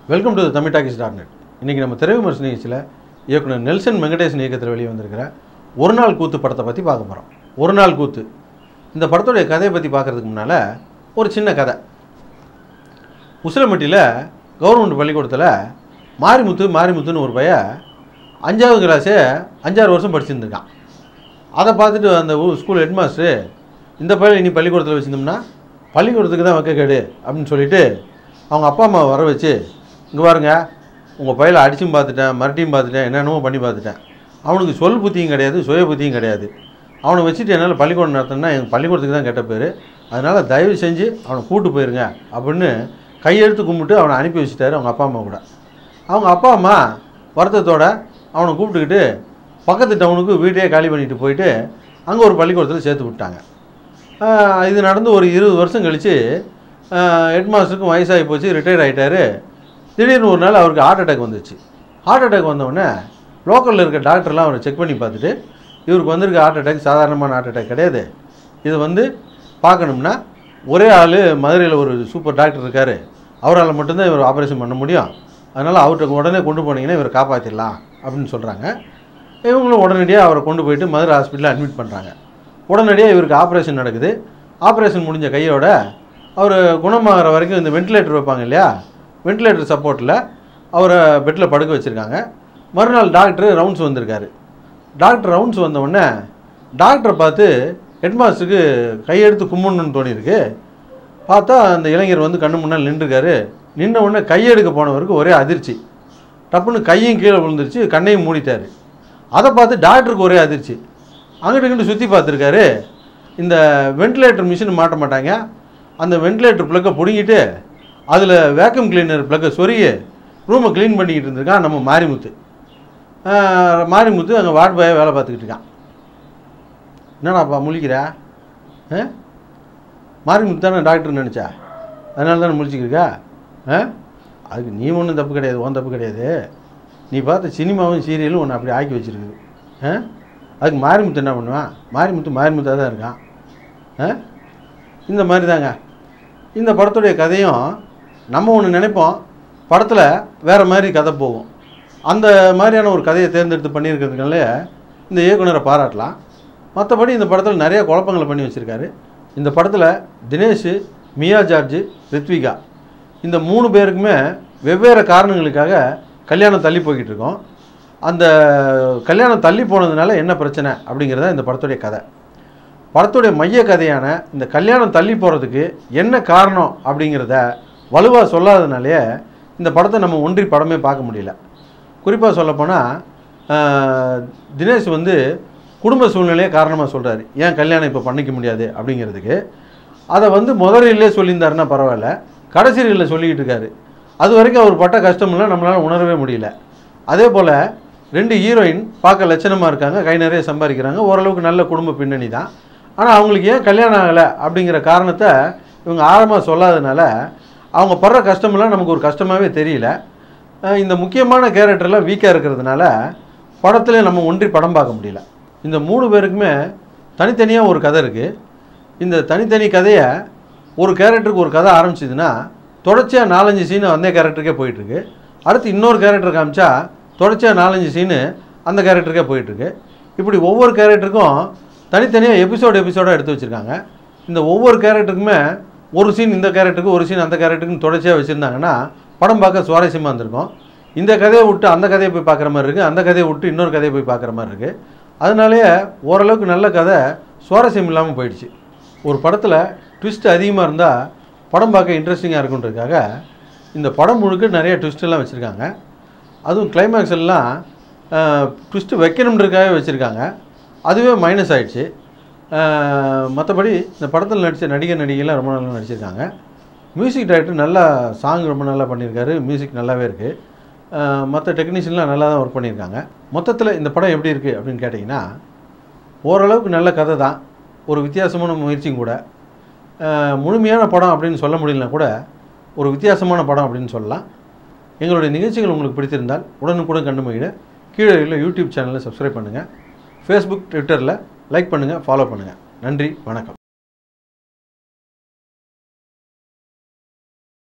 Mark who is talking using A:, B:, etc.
A: welcome to Tamil talkies dot net இன்றைக்கி நம்ம திரை விமர்சன நிகழ்ச்சியில் இயக்குனர் நெல்சன் வெங்கடேசன் இயக்கத்தில் வெளியே வந்திருக்கிற ஒரு நாள் கூத்து படத்தை பற்றி பார்க்க போகிறோம் ஒரு நாள் கூத்து இந்த படத்துடைய கதையை பற்றி பார்க்குறதுக்கு முன்னால் ஒரு சின்ன கதை உசிலம்பட்டியில் கவர்மெண்ட் பள்ளிக்கூடத்தில் மாரிமுத்து மாரிமுத்துன்னு ஒரு பையன் அஞ்சாவது கிளாஸே அஞ்சாறு வருஷம் படிச்சிருந்துருக்கான் அதை பார்த்துட்டு அந்த ஊ- ஸ்கூல் ஹெட்மாஸ்டரு இந்த பையன் இனி பள்ளிக்கூடத்தில் வச்சுருந்தோம்னா பள்ளிக்கூடத்துக்கு தான் வைக்க கேடு அப்படின்னு சொல்லிட்டு அவங்க அப்பா அம்மாவை வர வச்சு இங்கே பாருங்க உங்கள் பையலை அடிச்சும் பார்த்துட்டேன் மறுட்டியும் பார்த்துட்டேன் என்னென்னமோ பண்ணி பார்த்துட்டேன் அவனுக்கு சொல் புத்தியும் கிடையாது சுய புத்தியும் கிடையாது அவனை வச்சுட்டு என்னால் பள்ளிக்கூடம் நடத்தினா எங்கள் பள்ளிக்கூடத்துக்கு தான் கெட்ட பேர் அதனால் தயவு செஞ்சு அவனை கூட்டு போயிருங்க அப்படின்னு கையெழுத்து கும்பிட்டு அவனை அனுப்பி வச்சுட்டாரு அவங்க அப்பா அம்மா கூட அவங்க அப்பா அம்மா வருத்தத்தோட அவனை கூப்பிட்டுக்கிட்டு பக்கத்து டவுனுக்கு வீட்டையே காலி பண்ணிட்டு போயிட்டு அங்கே ஒரு பள்ளிக்கூடத்தில் சேர்த்து விட்டாங்க ஆஹ் இது நடந்து ஒரு இருபது வருஷம் கழித்து ஹெட் மாஸ்டருக்கும் வயசாகி போச்சு ரிட்டையர் ஆகிட்டாரு திடீர்னு ஒரு நாள் அவருக்கு ஹார்ட் அட்டாக் வந்துச்சு ஹார்ட் அட்டாக் வந்தவுடனே லோக்கலில் இருக்க டாக்டர்லாம் அவரை செக் பண்ணி பார்த்துட்டு இவருக்கு வந்திருக்க ஹார்ட் அட்டாக் சாதாரணமான ஹார்ட் அட்டாக் கிடையாது இது வந்து பார்க்கணும்னா ஒரே ஆள் மதுரையில் ஒரு சூப்பர் டாக்டர் இருக்கார் அவரால் மட்டும்தான் இவர் ஆப்ரேஷன் பண்ண முடியும் அதனால் அவர்கிட்ட உடனே கொண்டு போனீங்கன்னா இவரை காப்பாற்றிடலாம் அப்படின்னு சொல்கிறாங்க இவங்களும் உடனடியாக அவரை கொண்டு போயிட்டு மதுரை ஹாஸ்பிட்டலில் அட்மிட் பண்ணுறாங்க உடனடியாக இவருக்கு ஆப்ரேஷன் நடக்குது ஆப்ரேஷன் முடிஞ்ச கையோட அவர் குணமாகிற வரைக்கும் இந்த வென்டிலேட்டர் வைப்பாங்க இல்லையா வென்டிலேட்டர் சப்போர்ட்டில் அவரை பெட்டில் படுக்க வச்சுருக்காங்க மறுநாள் டாக்டர் ரவுண்ட்ஸ் வந்திருக்காரு டாக்டர் ரவுண்ட்ஸ் வந்த உடனே டாக்டரை பார்த்து ஹெட்மாஸ்டருக்கு கையெடுத்து கும்பிடணும்னு தோணியிருக்கு பார்த்தா அந்த இளைஞர் வந்து கண்ணு முன்னால் நின்றுருக்காரு நின்ன உடனே கையெடுக்க போனவருக்கு ஒரே அதிர்ச்சி டப்புன்னு கையும் கீழே விழுந்துருச்சு கண்ணையும் மூடிட்டாரு அதை பார்த்து டாக்டருக்கு ஒரே அதிர்ச்சி அங்கிட்டு இங்கிட்டு சுற்றி பார்த்துருக்காரு இந்த வென்டிலேட்டர் மிஷின் மாட்ட மாட்டாங்க அந்த வென்டிலேட்டர் ப்ளக்கை பிடுங்கிட்டு அதில் வேக்யூம் கிளீனர் ப்ளக்கை சொருகி ரூமை க்ளீன் பண்ணிக்கிட்டு இருந்திருக்கான் நம்ம மாரிமுத்து ஆஹ் மாரிமுத்து அங்கே வார்டு பாயை வேலை பார்த்துக்கிட்டு இருக்கான் என்னடாப்பா முழிக்கிற ஆ மாரிமுத்து தானே டாக்டர் நினச்சா அதனால தானே முழிச்சிக்கிருக்கா ஆ அதுக்கு நீ ஒன்றும் தப்பு கிடையாது உன் தப்பு கிடையாது நீ பார்த்த சினிமாவும் சீரியலும் உன்னை அப்படி ஆக்கி வச்சிருக்குது ஆ அதுக்கு மாரிமுத்து என்ன பண்ணுவான் மாரிமுத்து மாரிமுத்தாக தான் இருக்கான் ஆ இந்த மாதிரி தாங்க இந்த படத்துடைய கதையும் நம்ம ஒன்று நினைப்போம் படத்தில் வேறு மாதிரி கதை போகும் அந்த மாதிரியான ஒரு கதையை தேர்ந்தெடுத்து பண்ணியிருக்கிறதுனால இந்த இயக்குனரை பாராட்டலாம் மற்றபடி இந்த படத்தில் நிறைய குழப்பங்களை பண்ணி வச்சுருக்காரு இந்த படத்தில் தினேஷ் மியா ஜார்ஜ் ரித்விகா இந்த மூணு பேருக்குமே வெவ்வேறு காரணங்களுக்காக கல்யாணம் தள்ளி போய்கிட்டு இருக்கோம் அந்த கல்யாணம் தள்ளி போனதுனால என்ன பிரச்சனை அப்படிங்கிறத இந்த படத்துடைய கதை படத்துடைய மைய கதையான இந்த கல்யாணம் தள்ளி போகிறதுக்கு என்ன காரணம் அப்படிங்கிறத வலுவாக சொல்லாதனாலே இந்த படத்தை நம்ம ஒன்றி படமே பார்க்க முடியல குறிப்பாக சொல்லப்போனால் தினேஷ் வந்து குடும்ப சூழ்நிலையை காரணமாக சொல்கிறாரு ஏன் கல்யாணம் இப்போ பண்ணிக்க முடியாது அப்படிங்கிறதுக்கு அதை வந்து முதலிலே சொல்லியிருந்தாருன்னா பரவாயில்ல கடைசியில் சொல்லிக்கிட்டு இருக்காரு அது வரைக்கும் அவர் பட்ட கஷ்டம்லாம் நம்மளால் உணரவே முடியல அதே போல் ரெண்டு ஹீரோயின் பார்க்க லட்சணமாக இருக்காங்க கை நிறைய சம்பாதிக்கிறாங்க ஓரளவுக்கு நல்ல குடும்ப பின்னணி தான் ஆனால் அவங்களுக்கு ஏன் கல்யாணம் ஆகலை அப்படிங்கிற காரணத்தை இவங்க ஆழமாக சொல்லாதனால அவங்க படுற கஷ்டமெல்லாம் நமக்கு ஒரு கஷ்டமாகவே தெரியல அஹ் இந்த முக்கியமான கேரக்டர்லாம் வீக்காக இருக்கிறதுனால படத்தில் நம்ம ஒன்றி படம் பார்க்க முடியல இந்த மூணு பேருக்குமே தனித்தனியாக ஒரு கதை இருக்குது இந்த தனித்தனி கதையை ஒரு கேரக்டருக்கு ஒரு கதை ஆரம்பிச்சதுன்னா தொடர்ச்சியாக நாலஞ்சு சீனு அந்த கேரக்டருக்கே போயிட்டுருக்கு அடுத்து இன்னொரு கேரக்டர் காமிச்சா தொடர்ச்சியாக நாலஞ்சு சீனு அந்த கேரக்டருக்கே போயிட்டுருக்கு இப்படி ஒவ்வொரு கேரக்டருக்கும் தனித்தனியாக எபிசோடு எபிசோடாக எடுத்து வச்சுருக்காங்க இந்த ஒவ்வொரு கேரக்டருக்குமே ஒரு சீன் இந்த கேரக்டருக்கு ஒரு சீன் அந்த கேரக்டருக்குன்னு தொடர்ச்சியாக வச்சுருந்தாங்கன்னா படம் பார்க்க சுவாரஸ்யமாக இருந்திருக்கும் இந்த கதையை விட்டு அந்த கதையை போய் பார்க்குற மாதிரி இருக்குது அந்த கதையை விட்டு இன்னொரு கதையை போய் பார்க்குற மாதிரி இருக்குது அதனாலேயே ஓரளவுக்கு நல்ல கதை சுவாரஸ்யம் இல்லாமல் போயிடுச்சு ஒரு படத்தில் ட்விஸ்ட் அதிகமாக இருந்தால் படம் பார்க்க இன்ட்ரெஸ்டிங்காக இருக்குன்றதுக்காக இந்த படம் முழுக்க நிறைய twist எல்லாம் வச்சுருக்காங்க அதுவும் கிளைமேக்ஸ் எல்லாம் ட்விஸ்ட்டு வைக்கணுன்றதுக்காகவே வச்சுருக்காங்க அதுவே மைனஸ் ஆயிடுச்சு மற்றபடி இந்த படத்தில் நடித்த நடிகர் நடிகைலாம் ரொம்ப நல்லா நடிச்சிருக்காங்க மியூசிக் டைரக்டர் நல்லா சாங் ரொம்ப நல்லா பண்ணியிருக்காரு மியூசிக் நல்லாவே இருக்குது மற்ற டெக்னீஷியன்லாம் நல்லா தான் ஒர்க் பண்ணியிருக்காங்க மொத்தத்தில் இந்த படம் எப்படி இருக்குது அப்படின்னு கேட்டிங்கன்னா ஓரளவுக்கு நல்ல கதை தான் ஒரு வித்தியாசமான முயற்சியும் கூட அஹ், முழுமையான படம் அப்படின்னு சொல்ல முடியலனா கூட ஒரு வித்தியாசமான படம் அப்படின்னு சொல்லலாம் எங்களுடைய நிகழ்ச்சிகள் உங்களுக்கு பிடித்திருந்தால் உடனுக்குடன் கண்டு மகிழ கீழே உள்ள யூடியூப் சேனலை சப்ஸ்கிரைப் பண்ணுங்கள் ஃபேஸ்புக் ட்விட்டரில் லைக் பண்ணுங்கள் ஃபாலோ பண்ணுங்கள் நன்றி வணக்கம்